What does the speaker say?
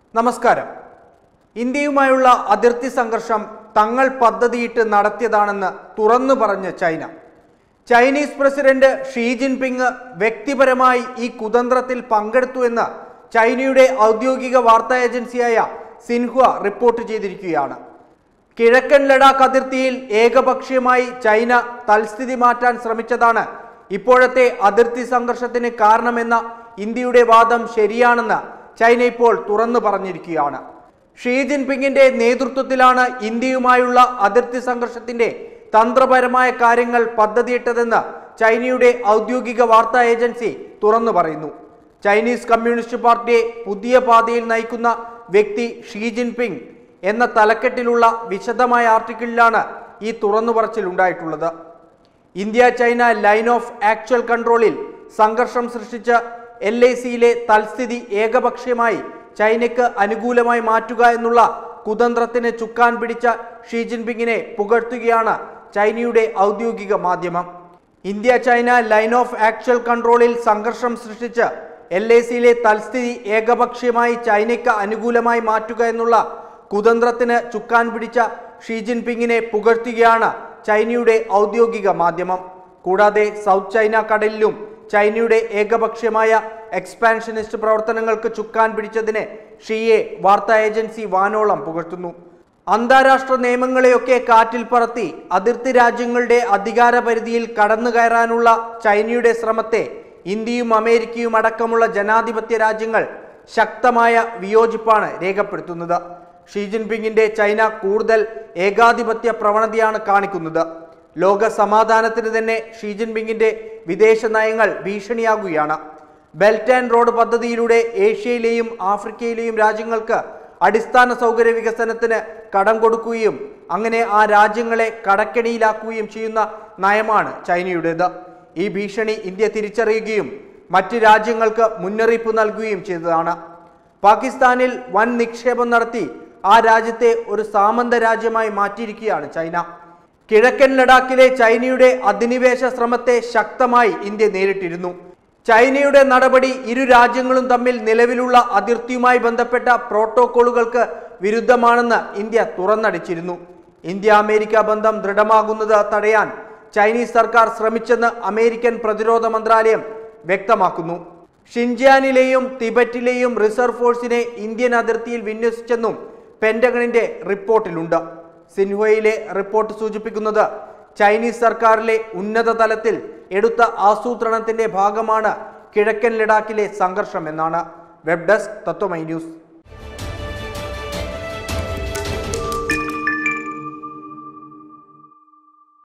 നമസ്കാരം ഇന്ത്യയുമായുള്ള അതിർത്തി സംഘർഷം തങ്ങൾ പദ്ധതിയിട്ട് നടത്തിയതാണെന്ന് തുറന്നു പറഞ്ഞ് China Chinese president Xi Jinping വ്യക്തിപരമായി ഈ കുതന്ത്രത്തിൽ പങ്കെടുത്തു എന്ന് ചൈനയുടെ ഔദ്യോഗിക വാർത്താ ഏജൻസിയായ സിൻഹുവ റിപ്പോർട്ട് ചെയ്തിരിക്കുകയാണ് കിഴക്കൻ ലഡാക്ക് അതിർത്തിയിൽ ഏകപക്ഷീയമായി ചൈന തൽസ്ഥിതി മാറ്റാൻ ശ്രമിച്ചതാണ് ഇപ്പോഴത്തെ അതിർത്തി സംഘർഷത്തിന് കാരണമെന്ന ഇന്ത്യയുടെ വാദം ശരിയാണെന്ന് ചൈന ഇപ്പോൾ തുറന്നു പറഞ്ഞിരിക്കുകയാണ് ഷീ ജിൻപിങ്ങിന്റെ നേതൃത്വത്തിലാണ് ഇന്ത്യയുമായുള്ള അതിർത്തി സംഘർഷത്തിന്റെ തന്ത്രപരമായ കാര്യങ്ങൾ പദ്ധതിയിട്ടതെന്ന് ചൈനയുടെ ഔദ്യോഗിക വാർത്താ ഏജൻസി തുറന്നു പറയുന്നു ചൈനീസ് കമ്മ്യൂണിസ്റ്റ് പാർട്ടിയെ പുതിയ പാതയിൽ നയിക്കുന്ന വ്യക്തി ഷീ ജിൻപിങ് എന്ന തലക്കെട്ടിലുള്ള വിശദമായ ആർട്ടിക്കിളിലാണ് ഈ തുറന്നു പറച്ചിൽ ഉണ്ടായിട്ടുള്ളത് India China line of actual കൺട്രോളിൽ സംഘർഷം സൃഷ്ടിച്ച എൽ ഐ സിയിലെ തൽസ്ഥിതി ഏകപക്ഷീയമായി ചൈനയ്ക്ക് അനുകൂലമായി മാറ്റുക എന്നുള്ള കുതന്ത്രത്തിന് ചുക്കാൻ പിടിച്ച ഷീ ജിൻപിങ്ങിനെ പുകഴ്ത്തുകയാണ് ചൈനയുടെ ഔദ്യോഗിക മാധ്യമം India China line of actual കൺട്രോളിൽ സംഘർഷം സൃഷ്ടിച്ച് എൽ ഐ സിയിലെ തൽസ്ഥിതി ഏകപക്ഷീയമായി ചൈനയ്ക്ക് അനുകൂലമായി മാറ്റുക എന്നുള്ള കുതന്ത്രത്തിന് ചുക്കാൻ പിടിച്ച ഷീ ജിൻപിങ്ങിനെ പുകഴ്ത്തുകയാണ് ചൈനയുടെ ഔദ്യോഗിക മാധ്യമം കൂടാതെ സൗത്ത് ചൈന കടലിലും ചൈനയുടെ ഏകപക്ഷീയമായ എക്സ്പാൻഷനിസ്റ്റ് പ്രവർത്തനങ്ങൾക്ക് ചുക്കാൻ പിടിച്ചതിനെ ഷീയെ വാർത്താ ഏജൻസി വാനോളം പുകഴ്ത്തുന്നു അന്താരാഷ്ട്ര നിയമങ്ങളെയൊക്കെ കാറ്റിൽ പറത്തി അതിർത്തി രാജ്യങ്ങളുടെ അധികാര പരിധിയിൽ കടന്നു കയറാനുള്ള ചൈനയുടെ ശ്രമത്തെ ഇന്ത്യയും അമേരിക്കയും അടക്കമുള്ള ജനാധിപത്യ രാജ്യങ്ങൾ ശക്തമായ വിയോജിപ്പാണ് രേഖപ്പെടുത്തുന്നത് ഷീ ജിൻപിങ്ങിന്റെ ചൈന കൂടുതൽ ഏകാധിപത്യ പ്രവണതയാണ് കാണിക്കുന്നത് ലോക സമാധാനത്തിന് തന്നെ ഷീ ജിൻപിങ്ങിന്റെ വിദേശ നയങ്ങൾ ഭീഷണിയാകുകയാണ് ബെൽറ്റ് ആൻഡ് റോഡ് പദ്ധതിയിലൂടെ ഏഷ്യയിലെയും ആഫ്രിക്കയിലെയും രാജ്യങ്ങൾക്ക് അടിസ്ഥാന സൗകര്യ വികസനത്തിന് കടം കൊടുക്കുകയും അങ്ങനെ ആ രാജ്യങ്ങളെ കടക്കെണിയിലാക്കുകയും ചെയ്യുന്ന നയമാണ് ചൈനയുടേത് ഈ ഭീഷണി ഇന്ത്യ തിരിച്ചറിയുകയും മറ്റ് രാജ്യങ്ങൾക്ക് മുന്നറിയിപ്പ് നൽകുകയും ചെയ്തതാണ് പാകിസ്ഥാനിൽ വൻ നിക്ഷേപം നടത്തി ആ രാജ്യത്തെ ഒരു സാമന്ത രാജ്യമായി മാറ്റിയിരിക്കുകയാണ് ചൈന കിഴക്കൻ ലഡാക്കിലെ ചൈനയുടെ അധിനിവേശ ശ്രമത്തെ ശക്തമായി ഇന്ത്യ നേരിട്ടിരുന്നു ചൈനയുടെ നടപടി ഇരു രാജ്യങ്ങളും തമ്മിൽ നിലവിലുള്ള അതിർത്തിയുമായി ബന്ധപ്പെട്ട പ്രോട്ടോക്കോളുകൾക്ക് വിരുദ്ധമാണെന്ന് ഇന്ത്യ തുറന്നടിച്ചിരുന്നു ഇന്ത്യ അമേരിക്ക ബന്ധം ദൃഢമാകുന്നത് തടയാൻ ചൈനീസ് സർക്കാർ ശ്രമിച്ചെന്ന് അമേരിക്കൻ പ്രതിരോധ മന്ത്രാലയം വ്യക്തമാക്കുന്നു ഷിൻജിയാനിലെയും തിബറ്റിലെയും റിസർവ് ഫോഴ്സിനെ ഇന്ത്യൻ അതിർത്തിയിൽ വിന്യസിച്ചെന്നും പെന്റഗണിന്റെ റിപ്പോർട്ടിലുണ്ട് സിൻഹുവയിലെ റിപ്പോർട്ട് സൂചിപ്പിക്കുന്നത് ചൈനീസ് സർക്കാരിലെ ഉന്നത തലത്തിൽ എടുത്ത ആസൂത്രണത്തിന്റെ ഭാഗമാണ് കിഴക്കൻ ലഡാക്കിലെ സംഘർഷം എന്നാണ് വെബ് ഡെസ്ക് തത്വമൈ ന്യൂസ്